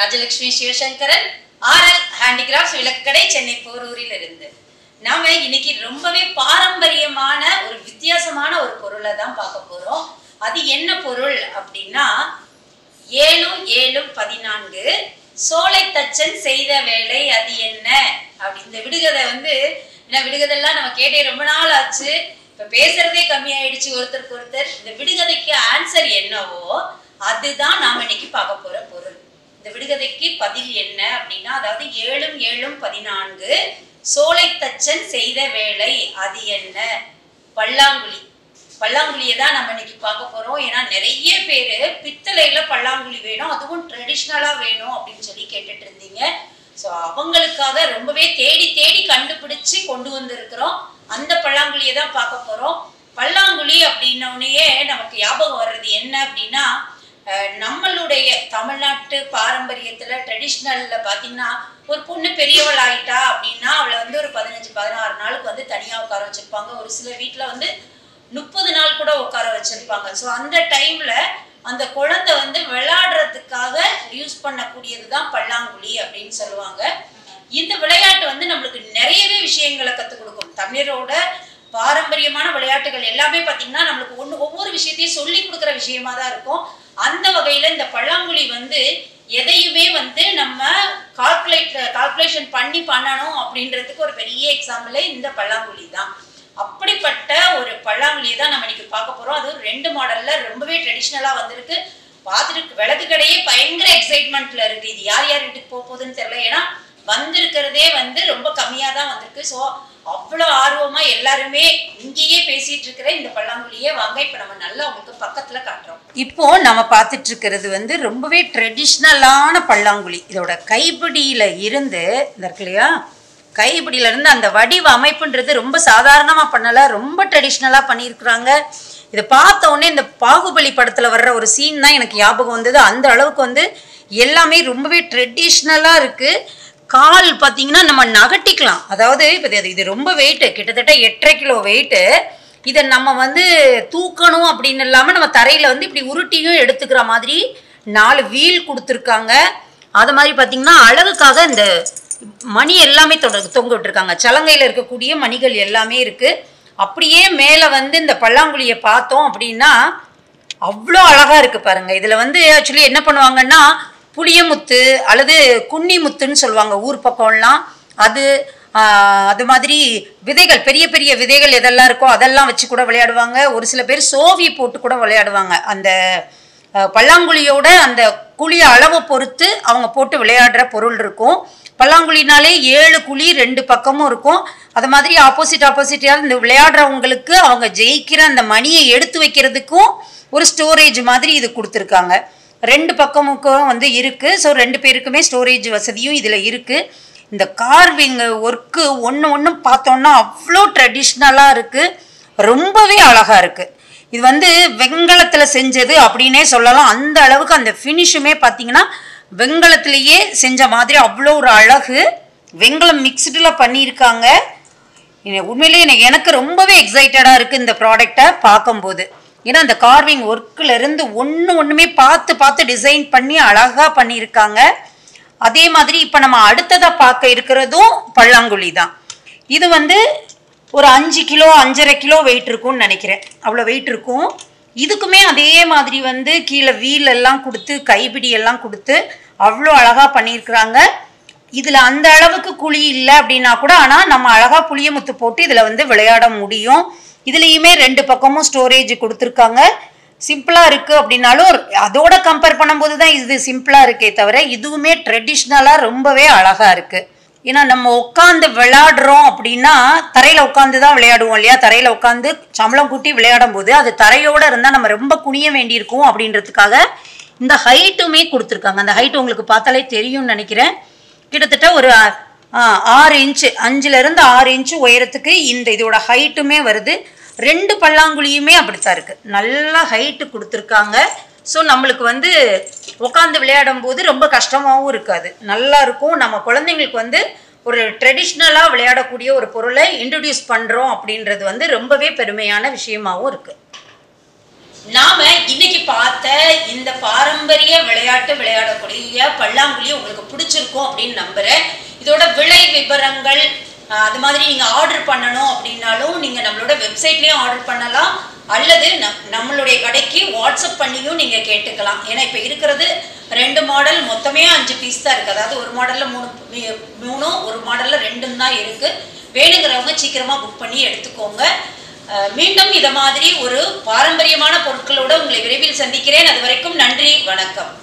Rajalakshmi Sivasankaran RL handicrafts விளக்குக்கடை சென்னை போரூரில் இருந்து நாம இன்னைக்கு ரொம்பவே பாரம்பரியமான ஒரு வித்தியாசமான ஒரு பொருளை தான் பார்க்க போறோம் அது என்ன பொருள் அப்படின்னா ஏழும் ஏழும் பதினான்கு சோலைத்தச்சன் செய்த வேலை அது என்ன அப்படி இந்த விடுகதை வந்து ஏன்னா விடுகதைலாம் நம்ம கேட்டே ரொம்ப நாள் ஆச்சு இப்ப பேசுறதே கம்மியாயிடுச்சு ஒருத்தருக்கு ஒருத்தர் இந்த விடுகதைக்கு ஆன்சர் என்னவோ அதுதான் நாம இன்னைக்கு பார்க்க போற பொருள் இந்த விடுகதைக்கு பதில் என்ன அப்படின்னா அதாவது ஏழும் ஏழும் பதினான்கு சோலைத்தச்சன் செய்த வேலை அது என்ன பல்லாங்குழி பல்லாங்குழியை தான் நம்ம இன்னைக்கு பார்க்க போறோம் ஏன்னா நிறைய பேர் பித்தளையில பல்லாங்குழி வேணும் அதுவும் ட்ரெடிஷ்னலா வேணும் அப்படின்னு சொல்லி கேட்டுட்டு இருந்தீங்க ஸோ அவங்களுக்காக ரொம்பவே தேடி தேடி கண்டுபிடிச்சு கொண்டு வந்திருக்கிறோம் அந்த பல்லாங்குழியை தான் பார்க்க போறோம் பல்லாங்குழி அப்படின்னோடனேயே நமக்கு ஞாபகம் வர்றது என்ன அப்படின்னா அஹ், நம்மளுடைய தமிழ்நாட்டு பாரம்பரியத்துல ட்ரெடிஷ்னல்ல பாத்தீங்கன்னா ஒரு பொண்ணு பெரியவள் ஆயிட்டா அப்படின்னா அவளை வந்து ஒரு பதினஞ்சு பதினாறு நாளுக்கு வந்து தனியா உட்கார வச்சிருப்பாங்க ஒரு சில வீட்ல வந்து முப்பது நாள் கூட உட்கார வச்சிருப்பாங்க ஸோ அந்த டைம்ல அந்த குழந்தை வந்து விளையாடுறதுக்காக யூஸ் பண்ணக்கூடியது தான் பல்லாங்குழி அப்படின்னு சொல்லுவாங்க இந்த விளையாட்டு வந்து நம்மளுக்கு நிறையவே விஷயங்களை கற்றுக் கொடுக்கும் தமிழரோட பாரம்பரியமான விளையாட்டுகள் எல்லாமே பார்த்தீங்கன்னா நம்மளுக்கு ஒன்று ஒவ்வொரு விஷயத்தையும் சொல்லி கொடுக்குற விஷயமா தான் இருக்கும் அந்த வகையில இந்த பல்லாங்குழி வந்து எதையுமே வந்து நம்ம கால்குலேட் கால்குலேஷன் பண்ணி பண்ணணும் அப்படின்றதுக்கு ஒரு பெரிய எக்ஸாம்பிளே இந்த பல்லாங்குழி தான் அப்படிப்பட்ட ஒரு பல்லாங்குழியை தான் நம்ம இன்னைக்கு பார்க்க போறோம் அது ரெண்டு மாடல்ல ரொம்பவே ட்ரெடிஷ்னலா வந்திருக்கு பார்த்துட்டு விளக்கு கடையே பயங்கர எக்ஸைட்மெண்ட்ல இருக்கு இது யார் யார் வீட்டுக்கு போக போகுதுன்னு தெரியல ஏன்னா வந்திருக்கிறதே வந்து ரொம்ப கம்மியா தான் வந்திருக்கு ஸோ அவ்வளோ ஆர்வமா எல்லாருமே இங்கேயே பேசிட்டு இருக்கிற இந்த பல்லாங்குழியை வாங்க இப்போ நம்ம நல்லா உங்களுக்கு பக்கத்துல காட்டுறோம் இப்போ நம்ம பார்த்துட்டு இருக்கிறது வந்து ரொம்பவே ட்ரெடிஷ்னலான பல்லாங்குழி இதோட கைப்பிடியில இருந்து இந்த இருக்கு இல்லையா கைப்பிடியில இருந்து அந்த வடிவ அமைப்புன்றது ரொம்ப சாதாரணமா பண்ணல ரொம்ப ட்ரெடிஷ்னலா பண்ணியிருக்கிறாங்க இதை பார்த்த உடனே இந்த பாகுபலி படத்துல வர்ற ஒரு சீன் தான் எனக்கு ஞாபகம் வந்தது அந்த அளவுக்கு வந்து எல்லாமே ரொம்பவே ட்ரெடிஷ்னலா இருக்கு கால் பார்த்தீங்கன்னா நம்ம நகட்டிக்கலாம் அதாவது இப்போ இது இது ரொம்ப வெயிட்டு கிட்டத்தட்ட எட்டரை கிலோ வெயிட்டு இதை நம்ம வந்து தூக்கணும் அப்படின்னு இல்லாமல் நம்ம தரையில் வந்து இப்படி உருட்டியும் எடுத்துக்கிற மாதிரி நாலு வீல் கொடுத்துருக்காங்க அது மாதிரி பார்த்தீங்கன்னா அழகுக்காக இந்த மணி எல்லாமே தொட தொங்க விட்டுருக்காங்க சலங்கையில் இருக்கக்கூடிய மணிகள் எல்லாமே இருக்குது அப்படியே மேலே வந்து இந்த பல்லாங்குழியை பார்த்தோம் அப்படின்னா அவ்வளோ அழகா இருக்கு பாருங்க இதுல வந்து ஆக்சுவலி என்ன பண்ணுவாங்கன்னா புளியமுத்து அல்லது குன்னி முத்துன்னு சொல்லுவாங்க ஊர் பக்கம்லாம் அது ஆஹ், அது மாதிரி விதைகள் பெரிய பெரிய விதைகள் எதெல்லாம் இருக்கோ அதெல்லாம் வச்சு கூட விளையாடுவாங்க ஒரு சில பேர் சோவி போட்டு கூட விளையாடுவாங்க அந்த அஹ், பல்லாங்குழியோட அந்த குழி அளவை பொறுத்து அவங்க போட்டு விளையாடுற பொருள் இருக்கும் பல்லாங்குழினாலே ஏழு குழி ரெண்டு பக்கமும் இருக்கும் அது மாதிரி ஆப்போசிட் ஆப்போசிட்டாக இந்த விளையாடுறவங்களுக்கு அவங்க ஜெயிக்கிற அந்த மணியை எடுத்து வைக்கிறதுக்கும் ஒரு ஸ்டோரேஜ் மாதிரி இது கொடுத்துருக்காங்க ரெண்டு பக்கமுக்கும் வந்து இருக்குது ஸோ ரெண்டு பேருக்குமே ஸ்டோரேஜ் வசதியும் இதில் இருக்குது இந்த கார்விங் ஒர்க்கு ஒன்று ஒன்று பார்த்தோன்னா அவ்வளோ ட்ரெடிஷ்னலாக இருக்குது ரொம்பவே அழகாக இருக்குது இது வந்து வெண்கலத்தில் செஞ்சது அப்படின்னே சொல்லலாம் அந்த அளவுக்கு அந்த ஃபினிஷுமே பார்த்தீங்கன்னா வெண்கலத்திலேயே செஞ்ச மாதிரி அவ்வளோ ஒரு அழகு வெண்கலம் மிக்ஸ்டில் பண்ணியிருக்காங்க இது உண்மையிலேயே எனக்கு- எனக்கு ரொம்பவே எக்ஸைட்டடாக இருக்குது இந்த ப்ராடக்டை பார்க்கும்போது ஏன்னா அந்த கார்விங் ஒர்க்கில் இருந்து ஒன்று ஒன்றுமே பார்த்து பார்த்து டிசைன் பண்ணி அழகாக பண்ணியிருக்காங்க அதே மாதிரி இப்போ நம்ம அடுத்ததாக பார்க்க இருக்கிறதும் பல்லாங்குழி தான் இது வந்து ஒரு அஞ்சு கிலோ அஞ்சரை கிலோ வெயிட் இருக்கும்னு நினைக்கிறேன் அவ்வளோ வெயிட் இருக்கும் இதுக்குமே அதே மாதிரி வந்து கீழே வீல் எல்லாம் கொடுத்து கைப்பிடி எல்லாம் கொடுத்து அவ்வளோ அழகாக பண்ணியிருக்கிறாங்க இதில் அந்த அளவுக்கு குழி இல்லை அப்படின்னா கூட ஆனால் நம்ம அழகாக புளியமுத்து போட்டு இதில் வந்து விளையாட முடியும் இதுலேயுமே ரெண்டு பக்கமும் ஸ்டோரேஜ் கொடுத்துருக்காங்க சிம்பிளாக இருக்குது அப்படின்னாலும் ஒரு- அதோட கம்பேர் பண்ணும்போது தான் இது சிம்பிளாக இருக்கே தவிர இதுவுமே ட்ரெடிஷ்னலாக ரொம்பவே அழகாக இருக்குது ஏன்னா நம்ம உட்காந்து விளையாடுறோம் அப்படின்னா தரையில் உட்காந்து தான் விளையாடுவோம் இல்லையா தரையில் உட்காந்து சம்பளம் கூட்டி விளையாடும் போது அது தரையோடு இருந்தால் நம்ம ரொம்ப குனிய வேண்டியிருக்கும் அப்படின்றதுக்காக இந்த ஹைட்டுமே கொடுத்துருக்காங்க அந்த ஹைட் உங்களுக்கு பார்த்தாலே தெரியும்னு நினைக்கிறேன் கிட்டத்தட்ட ஒரு ஆ, ஆறு இன்ச்சு அஞ்சுலேருந்து ஆறு இன்ச்சு உயரத்துக்கு இந்த இதோட ஹைட்டுமே வருது ரெண்டு பல்லாங்குழியுமே அப்படித்தான் இருக்குது நல்லா ஹைட்டு கொடுத்துருக்காங்க ஸோ நம்மளுக்கு வந்து உட்காந்து விளையாடும் போது ரொம்ப கஷ்டமாகவும் இருக்காது நல்லா இருக்கும் நம்ம குழந்தைங்களுக்கு வந்து ஒரு ட்ரெடிஷ்னலாக விளையாடக்கூடிய ஒரு பொருளை இன்ட்ரடியூஸ் பண்ணுறோம் அப்படின்றது வந்து ரொம்பவே பெருமையான விஷயமாவும் இருக்குது நாம இன்னைக்கு பார்த்த இந்த பாரம்பரிய விளையாட்டு விளையாடக்கூடிய பல்லாங்குழி உங்களுக்கு பிடிச்சிருக்கும் அப்படின்னு நம்புறேன் இதோட விலை விவரங்கள் ஆஹ், அது மாதிரி நீங்க ஆர்டர் பண்ணணும் அப்படின்னாலும் நீங்க நம்மளோட வெப்சைட்லயும் ஆர்டர் பண்ணலாம் அல்லது நம் நம்மளுடைய கடைக்கு வாட்ஸ்அப் பண்ணியும் நீங்க கேட்டுக்கலாம் ஏன்னா இப்போ இருக்கிறது ரெண்டு மாடல் மொத்தமே அஞ்சு பீஸ் தான் இருக்கு அதாவது ஒரு மாடல்ல மூணு மீ- மூணும் ஒரு மாடல்ல ரெண்டும் தான் இருக்கு வேணுங்கிறவங்க சீக்கிரமா புக் பண்ணி எடுத்துக்கோங்க அஹ் மீண்டும் இத மாதிரி ஒரு பாரம்பரியமான பொருட்களோட உங்களை விரைவில் சந்திக்கிறேன் அது வரைக்கும் நன்றி வணக்கம்